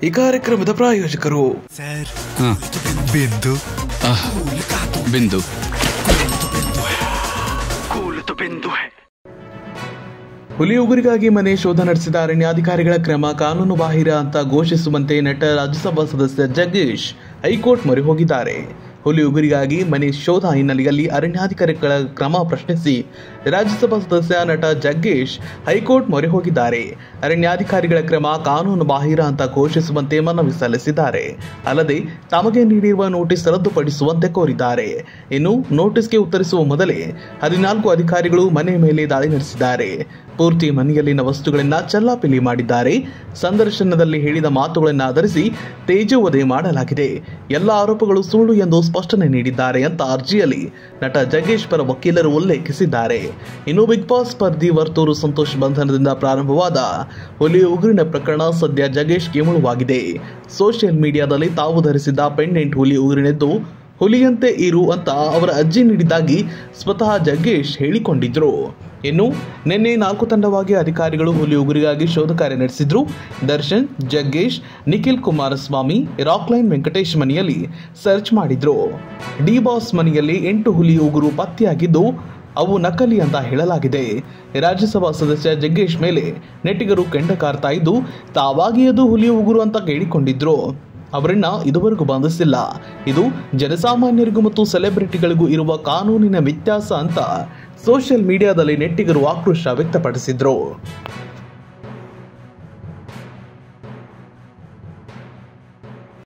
ಈ ಕಾರ್ಯಕ್ರಮದ ಪ್ರಾಯೋಜಕರು ಸರ್ ಹಾ. ಬಿಂದು ಆಹ್, ಬಿಂದು ಹುಲಿ ಉಗುರಿಗಾಗಿ ಮನೆ ಶೋಧ ನಡೆಸಿದ ಅರಣ್ಯಾಧಿಕಾರಿಗಳ ಕ್ರಮ ಕಾನೂನು ಬಾಹಿರ ಅಂತ ಘೋಷಿಸುವಂತೆ ನಟ ರಾಜ್ಯಸಭಾ ಸದಸ್ಯ ಜಗದೀಶ್ ಹೈಕೋರ್ಟ್ ಮೊರೆ ಹೋಗಿದ್ದಾರೆ ಹುಲಿ ಉಗುರಿಗಾಗಿ ಮನೆ ಶೋಧ ಹಿನ್ನೆಲೆಯಲ್ಲಿ ಅರಣ್ಯಾಧಿಕಾರಿಗಳ ಕ್ರಮ ಪ್ರಶ್ನಿಸಿ ರಾಜ್ಯಸಭಾ ಸದಸ್ಯ ನಟ ಜಗ್ಗೇಶ್ ಹೈಕೋರ್ಟ್ ಮೊರೆ ಹೋಗಿದ್ದಾರೆ ಅರಣ್ಯಾಧಿಕಾರಿಗಳ ಕ್ರಮ ಕಾನೂನು ಬಾಹಿರ ಅಂತ ಘೋಷಿಸುವಂತೆ ಮನವಿ ಸಲ್ಲಿಸಿದ್ದಾರೆ ಅಲ್ಲದೆ ತಮಗೆ ನೀಡಿರುವ ನೋಟಿಸ್ ರದ್ದುಪಡಿಸುವಂತೆ ಕೋರಿದ್ದಾರೆ ಇನ್ನು ನೋಟಿಸ್ಗೆ ಉತ್ತರಿಸುವ ಮೊದಲೇ ಹದಿನಾಲ್ಕು ಅಧಿಕಾರಿಗಳು ಮನೆ ಮೇಲೆ ದಾಳಿ ನಡೆಸಿದ್ದಾರೆ ಪೂರ್ತಿ ಮನೆಯಲ್ಲಿನ ವಸ್ತುಗಳನ್ನ ಚಲ್ಲಾಪಿಲಿ ಮಾಡಿದ್ದಾರೆ ಸಂದರ್ಶನದಲ್ಲಿ ಹೇಳಿದ ಮಾತುಗಳನ್ನು ಆಧರಿಸಿ ತೇಜೋವಧೆ ಮಾಡಲಾಗಿದೆ ಎಲ್ಲ ಆರೋಪಗಳು ಸುಳ್ಳು ಎಂದು ಸ್ಪಷ್ಟನೆ ನೀಡಿದ್ದಾರೆ ಅಂತ ಅರ್ಜಿಯಲ್ಲಿ ನಟ ಜಗ್ಗೇಶ್ ಪರ ವಕೀಲರು ಉಲ್ಲೇಖಿಸಿದ್ದಾರೆ ಇನ್ನು ಬಿಗ್ ಬಾಸ್ ಸ್ಪರ್ಧಿ ವರ್ತೂರು ಸಂತೋಷ್ ಬಂಧನದಿಂದ ಪ್ರಾರಂಭವಾದ ಹುಲಿ ಉಗುರಿನ ಪ್ರಕರಣ ಸದ್ಯ ಜಗ್ಗೇಶ್ಗೆ ಮುಳುವಾಗಿದೆ ಸೋಷಿಯಲ್ ಮೀಡಿಯಾದಲ್ಲಿ ತಾವು ಧರಿಸಿದ್ದ ಪೆಂಡೆಂಟ್ ಹುಲಿ ಉಗುರಿನೆದ್ದು ಹುಲಿಯಂತೆ ಇರು ಅಂತ ಅವರ ಅಜ್ಜಿ ನೀಡಿದ್ದಾಗಿ ಸ್ವತಃ ಜಗ್ಗೇಶ್ ಹೇಳಿಕೊಂಡಿದ್ರು ಇನ್ನು ನಿನ್ನೆ ನಾಲ್ಕು ತಂಡವಾಗಿ ಅಧಿಕಾರಿಗಳು ಹುಲಿ ಉಗುರಿಗಾಗಿ ಶೋಧ ಕಾರ್ಯ ನಡೆಸಿದ್ರು ದರ್ಶನ್ ಜಗ್ಗೇಶ್ ನಿಖಿಲ್ ಕುಮಾರಸ್ವಾಮಿ ರಾಕ್ಲೈನ್ ವೆಂಕಟೇಶ್ ಮನೆಯಲ್ಲಿ ಸರ್ಚ್ ಮಾಡಿದ್ರು ಡಿ ಬಾಸ್ ಮನೆಯಲ್ಲಿ ಎಂಟು ಹುಲಿ ಉಗುರು ಪತ್ತೆಯಾಗಿದ್ದು ಅವು ನಕಲಿ ಅಂತ ಹೇಳಲಾಗಿದೆ ರಾಜ್ಯಸಭಾ ಸದಸ್ಯ ಜಗ್ಗೇಶ್ ಮೇಲೆ ನೆಟ್ಟಿಗರು ಕೆಂಡ ಕಾರ್ತಾ ಇದ್ದು ತಾವಾಗಿ ಅದು ಹುಲಿ ಉಗುರು ಅಂತ ಕೇಳಿಕೊಂಡಿದ್ರು ಅವರನ್ನ ಇದುವರೆಗೂ ಬಂಧಿಸಿಲ್ಲ ಇದು ಜನಸಾಮಾನ್ಯರಿಗೂ ಮತ್ತು ಸೆಲೆಬ್ರಿಟಿಗಳಿಗೂ ಇರುವ ಕಾನೂನಿನ ವ್ಯತ್ಯಾಸ ಅಂತ ಸೋಷಿಯಲ್ ಮೀಡಿಯಾದಲ್ಲಿ ನೆಟ್ಟಿಗರು ಆಕ್ರೋಶ ವ್ಯಕ್ತಪಡಿಸಿದ್ರು